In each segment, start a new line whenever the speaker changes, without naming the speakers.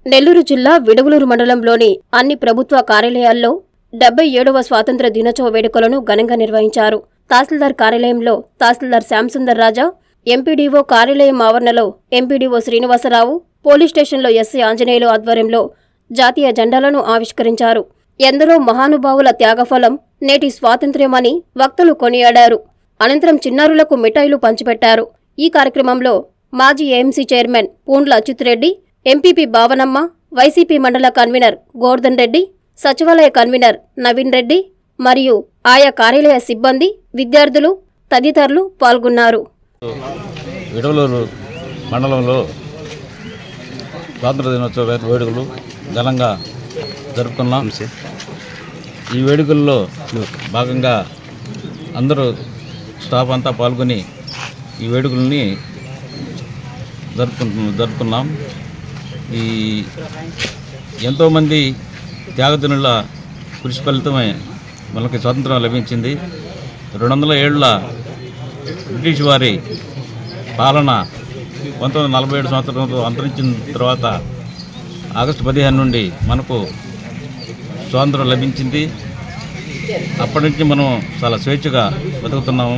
నెల్లూరు జిల్లా విడవలూరు మండలంలోని అన్ని ప్రభుత్వ కార్యాలయాల్లో డెబ్బై ఏడవ స్వాతంత్ర దినోత్సవ వేడుకలను ఘనంగా నిర్వహించారు తహసీల్దార్ కార్యాలయంలో తహసీల్దార్ శ్యాంసుందర్ రాజా ఎంపీడీఓ కార్యాలయం ఆవరణలో ఎంపీడీఓ శ్రీనివాసరావు పోలీస్ స్టేషన్లో ఎస్సీ ఆంజనేయులు ఆధ్వర్యంలో జాతీయ జెండాలను ఆవిష్కరించారు ఎందరో మహానుభావుల త్యాగఫలం నేటి స్వాతంత్ర్యమని వక్తలు కొనియాడారు అనంతరం చిన్నారులకు మిఠాయిలు పంచిపెట్టారు ఈ కార్యక్రమంలో మాజీ AMC chairman Pundla Achyut Reddy MPP Bhavanamma YCP మండల కన్వీనర్ గోర్ధన్ రెడ్డి సచివాలయ కన్వీనర్ నవీన్ రెడ్డి మరియు ఆయా కార్యాలయ సిబ్బంది విద్యార్థులు తదితరులు పాల్గొన్నారు
విడవలూరు మండలంలో స్వాతంత్ర దినోత్సవ వే- వేడుకలు ఘనంగా జరుపుకున్నాం ఈ వేడుకల్లో భాగంగా అందరూ స్టాఫ్ అంతా పాల్గొని ఈ వేడుకల్ని జరుపుకుంటు జరుపుకున్నాం ఈ ఎంతోమంది త్యాగదినుల కృషి ఫలితమే మనకి స్వాతంత్రం లభించింది రెండు వందల ఏళ్ళ బ్రిటిష్ వారి పాలన పంతొమ్మిది వందల నలభై ఏడు సంవత్సరంలో అంతరించిన తర్వాత ఆగస్టు పదిహేను నుండి మనకు స్వాతంత్రం లభించింది అప్పటి నుంచి మనం చాలా స్వేచ్ఛగా బతుకుతున్నాము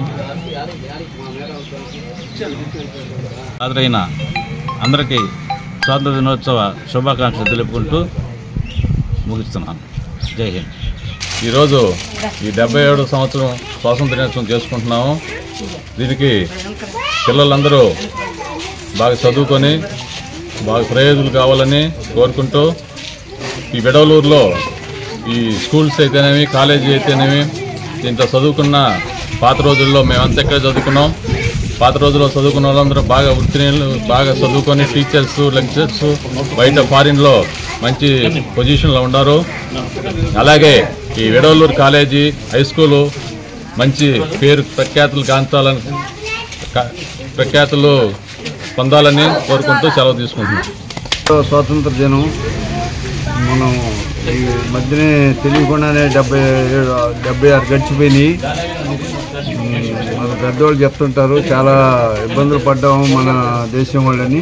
హాజరైన అందరికీ స్వాతంత్ర దినోత్సవ శుభాకాంక్షలు తెలుపుకుంటూ ముగిస్తున్నాను జై హింద్
ఈరోజు ఈ డెబ్బై ఏడు సంవత్సరం స్వాతంత్ర దినోత్సవం చేసుకుంటున్నాము దీనికి పిల్లలందరూ బాగా చదువుకొని బాగా ప్రయోజకులు కావాలని కోరుకుంటూ ఈ విడవలూరులో ఈ స్కూల్స్ అయితేనేమి కాలేజీ అయితేనేమి దీంట్లో చదువుకున్న పాత రోజుల్లో మేమంతా ఎక్కడ చదువుకున్నాం పాత రోజుల్లో చదువుకున్న వాళ్ళందరూ బాగా వృత్తిని బాగా చదువుకొని టీచర్స్ లెక్చర్స్ బయట ఫారిన్లో మంచి పొజిషన్లో ఉన్నారు అలాగే ఈ విడవలూరు కాలేజీ హై స్కూలు మంచి పేరు ప్రఖ్యాతులు గాంచాలని క- ప్రఖ్యాతులు పొందాలని కోరుకుంటూ సెలవు తీసుకుంటున్నాం
స్వాతంత్ర దినం మనం ఈ మధ్యనే తెలియకుండానే డెబ్బై ఏడు డెబ్బై ఆరు గడిచిపోయినాయి ఉమ్, మన పెద్దవాళ్ళు చెప్తుంటారు చాలా ఇబ్బందులు పడ్డాము మన దేశం వాళ్ళని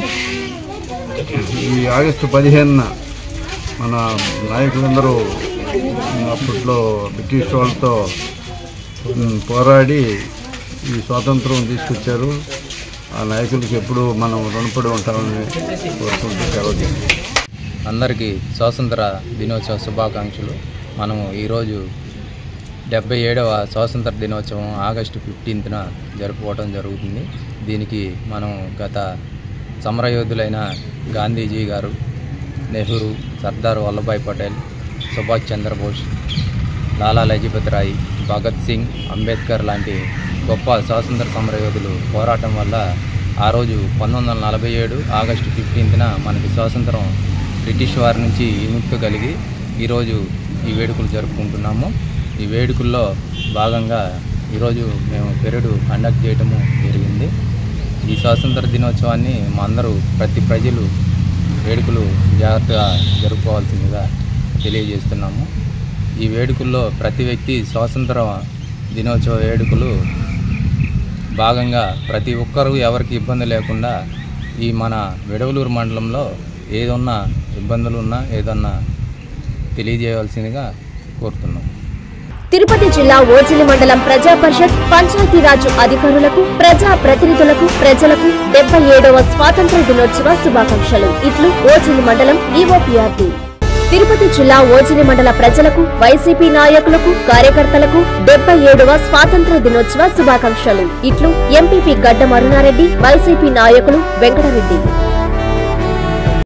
ఈ ఆగస్టు పదిహేనున మన నాయకులందరూ ఉమ్, అప్పట్లో బ్రిటిష్ వాళ్ళతో ఉమ్, పోరాడి ఈ స్వాతంత్రం తీసుకొచ్చారు ఆ నాయకులకి ఎప్పుడు మనం రుణపడి ఉంటామని కోరుకుంటూ సెలవు తీసుకుంటాం.
అందరికీ స్వాతంత్ర దినోత్సవ శుభాకాంక్షలు మనము ఈరోజు డెబ్బై ఏడవ స్వాతంత్ర దినోత్సవం ఆగస్టు ఫిఫ్టీన్త్న జరుపుకోవడం జరుగుతుంది దీనికి మనం గత సమరయోధులైన గాంధీజీ గారు నెహ్రూ సర్దార్ వల్లభాయ్ పటేల్ సుభాష్ చంద్రబోస్ లాలా లజపత్ రాయ్ భగత్ సింగ్ అంబేద్కర్ లాంటి గొప్ప స్వాతంత్ర సమరయోధులు పోరాటం వల్ల ఆ రోజు పంతొమ్మిది వందల నలభై ఏడు ఆగస్టు ఫిఫ్టీన్త్న మనకి స్వాతంత్రం బ్రిటిష్ వారి నుంచి విముక్తి కలిగి ఈరోజు ఈ వేడుకలు జరుపుకుంటున్నాము ఈ వేడుకల్లో భాగంగా ఈరోజు మేము పెరడు కండక్ట్ చేయడము జరిగింది ఈ స్వాతంత్ర దినోత్సవాన్ని మా అందరూ ప్రతి ప్రజలు వేడుకలు జాగ్రత్తగా జరుపుకోవాల్సిందిగా తెలియజేస్తున్నాము ఈ వేడుకల్లో ప్రతి వ్యక్తి స్వాతంత్ర దినోత్సవ వేడుకలు భాగంగా ప్రతి ఒక్కరూ ఎవరికి ఇబ్బంది లేకుండా ఈ మన విడవలూరు మండలంలో ఏదన్నా ఇబ్బందులు ఉన్నా ఏదన్నా తెలియజేయవలసిందిగా కోరుతున్నాం
తిరుపతి జిల్లా ఓజిలి మండలం ప్రజా పరిషత్ పంచాయతీరాజ్ అధికారులకు ప్రజా ప్రతినిధులకు ప్రజలకు డెబ్బై ఏడవ స్వాతంత్ర దినోత్సవ శుభాకాంక్షలు ఇట్లు ఓజిలి మండలం ఈఓపీఆర్టీ తిరుపతి జిల్లా ఓజిలి మండల ప్రజలకు వైసీపీ నాయకులకు కార్యకర్తలకు డెబ్బై ఏడవ స్వాతంత్ర దినోత్సవ శుభాకాంక్షలు ఇట్లు ఎంపీపీ గడ్డ మరునారెడ్డి వైసీపీ నాయకులు వెంకటరెడ్డి